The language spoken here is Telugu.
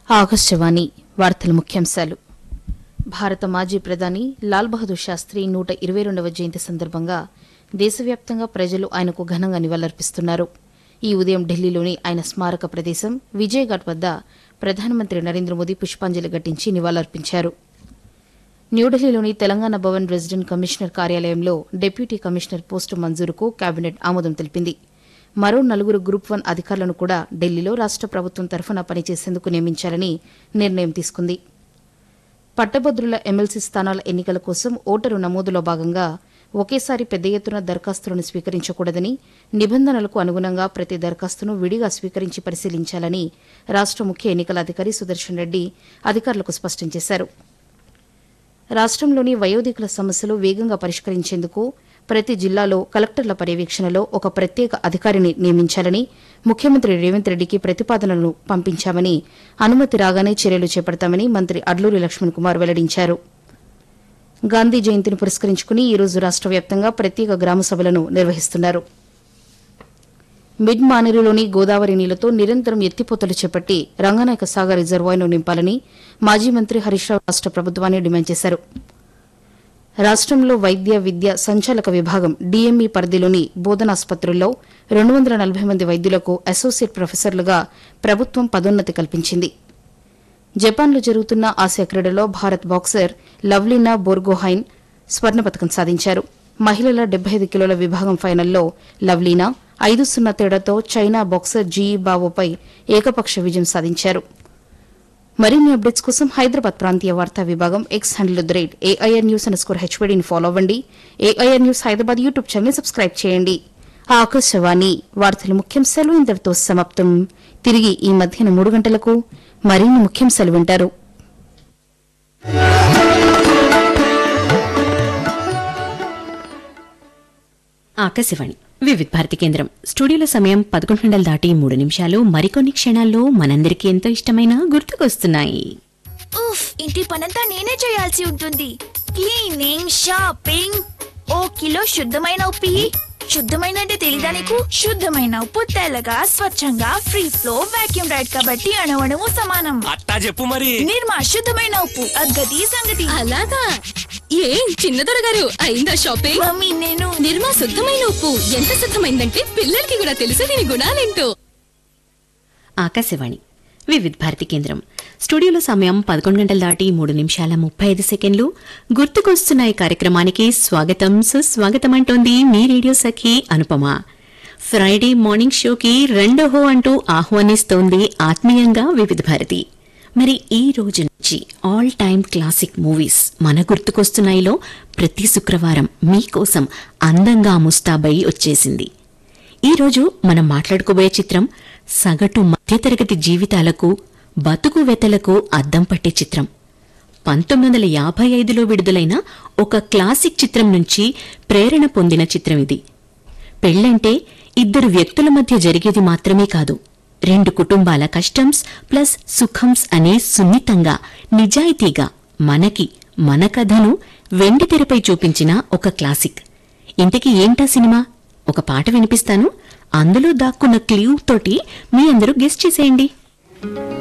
ఆకాశవాణి వార్తల ముఖ్యాంశాలు భారత మాజీ ప్రధాని లాల్ బహదూర్ శాస్త్రి నూట ఇరవై రెండవ జయంతి సందర్భంగా దేశవ్యాప్తంగా ప్రజలు ఆయనకు ఘనంగా నివాళులర్పిస్తున్నారు ఈ ఉదయం ఢిల్లీలోని ఆయన స్మారక ప్రదేశం విజయఘాట్ వద్ద ప్రధానమంత్రి నరేంద్ర మోదీ పుష్పాంజలి ఘటించి నివాళులర్పించారు న్యూఢిల్లీలోని తెలంగాణ భవన్ రెసిడెంట్ కమిషనర్ కార్యాలయంలో డిప్యూటీ కమిషనర్ పోస్టు మంజూరుకు కేబినెట్ ఆమోదం తెలిపింది మరో నలుగురు గ్రూప్ వన్ అధికారులను కూడా ఢిల్లీలో రాష్ట ప్రభుత్వం తరఫున పనిచేసేందుకు నియమించాలని నిర్ణయం తీసుకుంది పట్టభద్రుల ఎమ్మెల్సీ స్థానాల ఎన్నికల కోసం ఓటరు నమోదులో భాగంగా ఒకేసారి పెద్ద ఎత్తున దరఖాస్తులను స్వీకరించకూడదని నిబంధనలకు అనుగుణంగా ప్రతి దరఖాస్తును విడిగా స్వీకరించి పరిశీలించాలని రాష్ట ముఖ్య ఎన్నికల అధికారి సుదర్శన్ రెడ్డి అధికారులకు స్పష్టం చేశారు రాష్ట్రంలోని వయోధికుల సమస్యలు వేగంగా పరిష్కరించేందుకు ప్రతి జిల్లాలో కలెక్టర్ల పర్యవేక్షణలో ఒక ప్రత్యేక అధికారిని నియమించాలని ముఖ్యమంత్రి రేవంత్ రెడ్డికి ప్రతిపాదనలను పంపించామని అనుమతి రాగానే చర్యలు చేపడతామని మంత్రి అడ్లూరి లక్ష్మణ్ కుమార్ వెల్లడించారు గాంధీ జయంతిని పురస్కరించుకుని ఈ రోజు రాష్ట్ర వ్యాప్తంగా ప్రత్యేక గ్రామ సభలను నిర్వహిస్తున్నారు మిడ్ మానేరులోని గోదావరి నీళ్లతో నిరంతరం ఎత్తిపోతలు చేపట్టి రంగనాయక సాగర్ రిజర్వాయర్ను నింపాలని మాజీ మంత్రి హరీష్ రావు రాష్ట ప్రభుత్వాన్ని డిమాండ్ చేశారు రాష్ట్రంలో వైద్య విద్య సంచాలక విభాగం డీఎంఈ పరిధిలోని బోధనాసుపత్రుల్లో రెండు వందల నలభై మంది వైద్యులకు అసోసియేట్ ప్రొఫెసర్లుగా ప్రభుత్వం పదోన్నతి కల్పించింది జపాన్లో జరుగుతున్న ఆసియా క్రీడలో భారత్ బాక్సర్ లవ్లీనా బోర్గోహైన్ స్వర్ణ పతకం సాధించారు మహిళల డెబ్బై ఐదు కిలోల విభాగం ఫైనల్లో లవ్లీనా ఐదు సున్నా తేడాతో చైనా బాక్సర్ జీఈ బావోపై ఏకపక్ష విజయం సాధించారు మరిన్ని అప్డేట్స్ కోసం హైదరాబాద్ ప్రాంతీయ వార్తా విభాగం X handle the rate AIR news underscore హెచ్వీడీని ఫాలో అవ్వండి AIR news Hyderabad YouTube channel subscribe చేయండి ఆకాశవాణి వార్తల ముఖ్యాంశాలు ఇంతటితో సమాప్తం తిరిగి ఈ మధ్యాహ్నం మూడు గంటలకు మరిన్ని ముఖ్యాంశాలు వింటారు ఆకాశవాణి వివిధ భారతి కేంద్రం స్టూడియోలో సమయం పదకొండు గంటలు దాటి మూడు నిమిషాలు మరికొన్ని క్షణాల్లో మనందరికీ ఎంతో ఇష్టమైన గుర్తుకొస్తున్నాయి ఉఫ్ ఇంటి పనంతా నేనే చేయాల్సి ఉంటుంది క్లీనింగ్ షాపింగ్ ఓ కిలో శుద్ధమైన ఉప్పు ఇయ్యి. శుద్ధమైన అంటే తెలీదా నీకు శుద్ధమైన ఉప్పు తెల్లగా స్వచ్ఛంగా ఫ్రీ ఫ్లో వాక్యూమ్ రైడ్ కాబట్టి అణువణువు సమానం అట్టా చెప్పు మరి నిర్మా శుద్ధమైన ఉప్పు అగ్గది సంగతి అలాగా ఏం చిన్నదొర గారు అయిందా షాపింగ్ మమ్మీ నేను నిర్మా శుద్ధమైన ఉప్పు ఎంత శుద్ధమైందంటే పిల్లలకి కూడా తెలుసు దీని గుణాలేంటో ఆకాశవాణి వివిధ భారతి కేంద్రం స్టూడియోలో సమయం పదకొండు గంటలు దాటి మూడు నిమిషాల ముప్పై ఐదు సెకండ్లు గుర్తుకొస్తున్నాయి కార్యక్రమానికి స్వాగతం సుస్వాగతం అంటోంది మీ radio Sakhi Anupama Friday morning షోకి రెండో హో అంటూ ఆహ్వానిస్తోంది ఆత్మీయంగా వివిధ భారతి మరి ఈ రోజు నుంచి ఆల్ టైమ్ క్లాసిక్ మూవీస్ మన గుర్తుకొస్తున్నాయిలో ప్రతి శుక్రవారం మీకోసం అందంగా ముస్తాబై వచ్చేసింది ఈ రోజు మనం మాట్లాడుకోబోయే చిత్రం సగటు మధ్యతరగతి జీవితాలకు బతుకు వెతలకు అద్దం పట్టే చిత్రం పంతొమ్మిది వందల యాభై ఐదులో విడుదలైన ఒక క్లాసిక్ చిత్రం నుంచి ప్రేరణ పొందిన చిత్రం ఇది పెళ్ళంటే ఇద్దరు వ్యక్తుల మధ్య జరిగేది మాత్రమే కాదు రెండు కుటుంబాల కష్టంస్ ప్లస్ సుఖంస్ అనే సున్నితంగా నిజాయితీగా మనకి మన కథను వెండితెరపై చూపించిన ఒక క్లాసిక్ ఇంతకీ ఏంటా సినిమా ఒక పాట వినిపిస్తాను అందులో దాక్కున్న క్లూ తోటి మీ అందరూ గెస్ట్ చేసేయండి